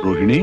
ರೋಹಿಣಿ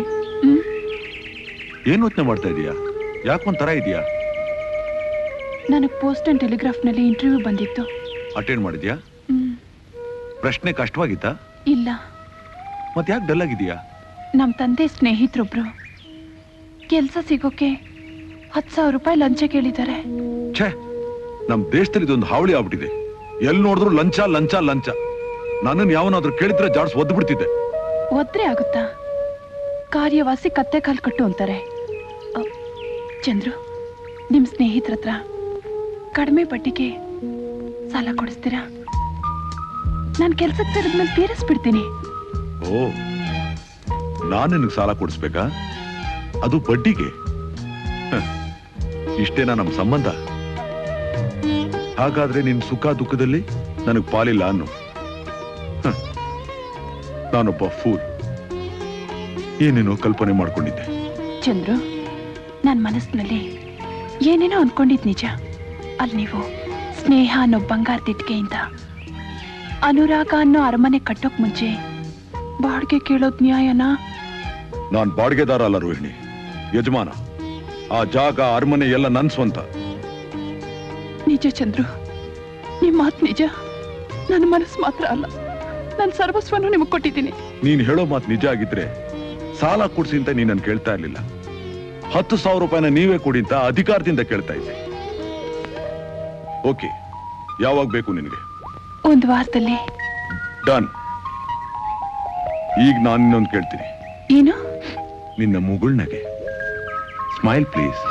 ಏನ್ ಯೋಚನೆ ಮಾಡ್ತಾ ಇದೀಯಾ ಯಾಕೊಂಥರ ಇದೆಯಾ ನನಗೆ ಪೋಸ್ಟ್ ಅಂಡ್ ಟೆಲಿಗ್ರಾಫ್ನಲ್ಲಿ ಇಂಟರ್ವ್ಯೂ ಬಂದಿತ್ತು ಅಟೆಂಡ್ ಮಾಡಿದ್ಯಾ ಹ್ಮ್, ಪ್ರಶ್ನೆ ಕಷ್ಟವಾಗಿತ್ತಾ ಇಲ್ಲ ಮತ್ತೆ ಯಾಕೆ ಡಲ್ ಆಗಿದೀಯಾ ನಮ್ಮ ತಂದೆ ಸ್ನೇಹಿತರೊಬ್ರು ಕೆಲಸ ಸಿಗೋಕೆ ಹತ್ತು ಸಾವಿರ ರೂಪಾಯಿ ಲಂಚ ಕೇಳಿದ್ದಾರೆ ಛೇ ನಮ್ ದೇಶದಲ್ಲಿ ಇದೊಂದು ಹಾವಳಿ ಆಗ್ಬಿಟ್ಟಿದೆ ಎಲ್ಲಿ ನೋಡಿದ್ರು ಲಂಚ ಲಂಚ ಲಂಚ ನನ್ನನ್ನು ಯಾವನಾದ್ರೂ ಕೇಳಿದ್ರೆ ಜಾಡ್ಸ್ ಒದ್ದು ಬಿಡ್ತಿದ್ದೆ ಒದ್ರೆ ಆಗುತ್ತಾ ಕಾರ್ಯವಾಸಿ ಕತ್ತೆ ಕಾಲು ಕಟ್ಟು ಅಂತಾರೆ ಅ, ಚಂದ್ರು ನಿಮ್ಮ ಸ್ನೇಹಿತರ ಹತ್ರ ಕಡಿಮೆ ಬಡ್ಡಿಗೆ ಸಾಲ ಕೊಡಿಸ್ತೀರಾ ನಾನು ಕೆಲ್ಸಕ್ಕೆ ಸೇರಿದ್ಮೇಲೆ ತೀರಿಸ್ಬಿಡ್ತೀನಿ ಓ ನಾನು ನಿನಗೆ ಸಾಲ ಕೊಡಿಸ್ಬೇಕಾ ಅದು ಬಡ್ಡಿಗೆ ಹ, ಇಷ್ಟೇನಾ ನಮ್ಮ ಸಂಬಂಧ ಹಾಗಾದ್ರೆ ನಿನ್ ಸುಖ ದುಃಖದಲ್ಲಿ ನನಗೆ ಪಾಲಿಲ್ಲ ಅನ್ನು ಹ, ನಾನೊಬ್ಬ ಫೂಲ್ ಏನೇನೋ ಕಲ್ಪನೆ ಮಾಡ್ಕೊಂಡಿದ್ದೆ ಚಂದ್ರು ನನ್ನ ಮನಸ್ಸಿನಲ್ಲಿ ಏನೇನೋ ಅನ್ಕೊಂಡಿದ್ ನಿಜ ಅಲ್ಲಿ ನೀವು ಸ್ನೇಹ ಅನ್ನೋ ಬಂಗಾರ ತಿಟ್ಕೆಯಿಂದ ಅನುರಾಗ ಅನ್ನೋ ಅರಮನೆ ಕಟ್ಟೋಕ್ ಮುಂಚೆ ಬಾಡಿಗೆ ಕೇಳೋದ್ ನ್ಯಾಯನಾ ನಾನ್ ಬಾಡಿಗೆದಾರ ಅಲ್ಲ ರೋಹಿಣಿ ಯಜಮಾನ ಆ ಜಾಗ ಅರಮನೆ ಎಲ್ಲ ನನ್ ಸ್ವಂತ ನಿಜ ಚಂದ್ರು ನಿಮ್ಮ ಮಾತು ನಿಜ ನನ್ನ ಮನಸ್ಸು ಮಾತ್ರ ಅಲ್ಲ ನನ್ನ ಸರ್ವಸ್ವನು ನಿಮಗೆ ಕೊಟ್ಟಿದ್ದೀನಿ ನೀನ್ ಹೇಳೋ ಮಾತು ನಿಜ ಆಗಿದ್ರೆ ಸಾಲ ಕೊಡ್ಸಿ ಅಂತ ನೀನ್ ನನ್ ಕೇಳ್ತಾ ಇರ್ಲಿಲ್ಲ ಹತ್ತು ಸಾವಿರ ರೂಪಾಯಿನ ನೀವೇ ಕೊಡಿ ಅಂತ ಅಧಿಕಾರದಿಂದ ಕೇಳ್ತಾ ಇದ್ದೆ ಓಕೆ ಯಾವಾಗ ಬೇಕು ನಿನಗೆ ಒಂದು ವಾರದಲ್ಲಿ ಡನ್ ಈಗ ನಾನು ಇನ್ನೊಂದು ಕೇಳ್ತೀನಿ ಏನು ನಿನ್ನ ಮುಗುಳ್ನಗೆ smile please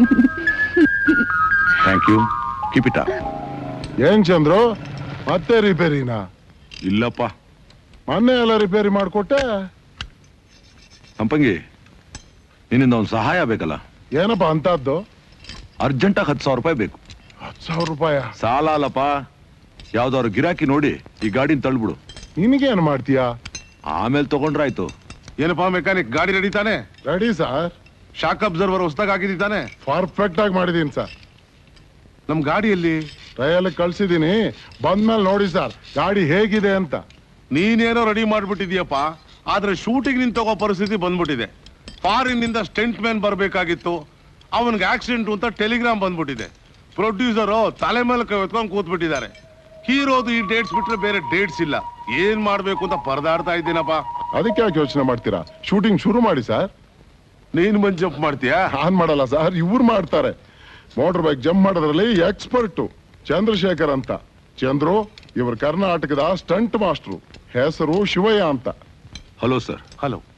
thank you keep it up ಏನ್ ಚಂದ್ರು ಮತ್ತೆ ರಿಪೇರಿನಾ ಇಲ್ಲಪ್ಪ ಮೊನ್ನೆ ಎಲ್ಲ ರಿಪೇರಿ ಮಾಡ್ಕೊಟ್ಟೆ ಸಂಪಂಗಿ ನಿನ್ನಿಂದ ಒಂದು ಸಹಾಯ ಬೇಕಲ್ಲ ಏನಪ್ಪ ಅಂತದ್ದು ಅರ್ಜೆಂಟಾಗಿ ಹತ್ತು ಸಾವಿರ ರೂಪಾಯಿ ಬೇಕು ಹತ್ತು ಸಾವಿರ ರೂಪಾಯ ಸಾಲ ಅಲ್ಲಪ್ಪ ಯಾವ್ದಾದ್ರು ಗಿರಾಕಿ ನೋಡಿ ಈ ಗಾಡಿನ ತಳ್ಬಿಡು ನಿನಗೇನ್ ಮಾಡ್ತೀಯಾ ಆಮೇಲೆ ತಗೊಂಡ್ರಾಯ್ತು ಏನಪ್ಪ ಮೆಕ್ಯಾನಿಕ್ ಗಾಡಿ ನಡೀತಾನೆ ರೆಡಿ ಸರ್ ಶಾಕ್ ಅಬ್ಸರ್ವರ್ ಹೊಸದಾಗಿ ಹಾಕಿದ್ದಾನೆ ಪರ್ಫೆಕ್ಟ್ ಆಗಿ ಮಾಡಿದೀನಿ ಸರ್ ನಮ್ ಗಾಡಿಯಲ್ಲಿ ಟ್ರಯಲ್ ಕಳ್ಸಿದೀನಿ ಬಂದ್ಮೇಲೆ ನೋಡಿ ಸರ್ ಗಾಡಿ ಹೇಗಿದೆ ಅಂತ ನೀನೇನೋ ರೆಡಿ ಮಾಡ್ಬಿಟ್ಟಿದ್ಯಪ್ಪ ಆದ್ರೆ ಶೂಟಿಂಗ್ ನಿನ್ ತಗೋ ಪರಿಸ್ಥಿತಿ ಬಂದ್ಬಿಟ್ಟಿದೆ ಫಾರಿನ್ ನಿಂದ ಸ್ಟೆಂಟ್ ಮ್ಯಾನ್ ಬರ್ಬೇಕಾಗಿತ್ತು ಅವನ್ಗೆ ಆಕ್ಸಿಡೆಂಟ್ ಅಂತ ಟೆಲಿಗ್ರಾಮ್ ಬಂದ್ಬಿಟ್ಟಿದೆ ಪ್ರೊಡ್ಯೂಸರು ತಲೆ ಮೇಲೆ ಕೈ ಹೊತ್ಕೊಂಡು ಕೂತ್ಬಿಟ್ಟಿದ್ದಾರೆ ಹೀರೋದು ಈ ಡೇಟ್ಸ್ ಬಿಟ್ರೆ ಬೇರೆ ಡೇಟ್ಸ್ ಇಲ್ಲ ಏನ್ ಮಾಡ್ಬೇಕು ಅಂತ ಪರದಾಡ್ತಾ ಇದ್ದೀನಪ್ಪ ಅದಕ್ಕೆ ಯಾಕೆ ಯೋಚನೆ ಮಾಡ್ತೀರಾ ಶೂಟಿಂಗ್ ಶುರು ಮಾಡಿ ಸರ್ ನೀನ್ ಬಂದ್ ಜಂಪ್ ಮಾಡ್ತೀಯಾ ನಾನ್ ಮಾಡಲ್ಲ ಸರ್ ಇವ್ರು ಮಾಡ್ತಾರೆ ಮೋಟರ್ ಬೈಕ್ ಜಂಪ್ ಮಾಡೋದ್ರಲ್ಲಿ ಎಕ್ಸ್ಪರ್ಟ್ ಚಂದ್ರಶೇಖರ್ ಅಂತ ಚಂದ್ರು ಇವರು ಕರ್ನಾಟಕದ ಸ್ಟಂಟ್ ಮಾಸ್ಟ್ರು ಹೆಸರು ಶಿವಯ್ಯ ಅಂತ ಹಲೋ ಸರ್ ಹಲೋ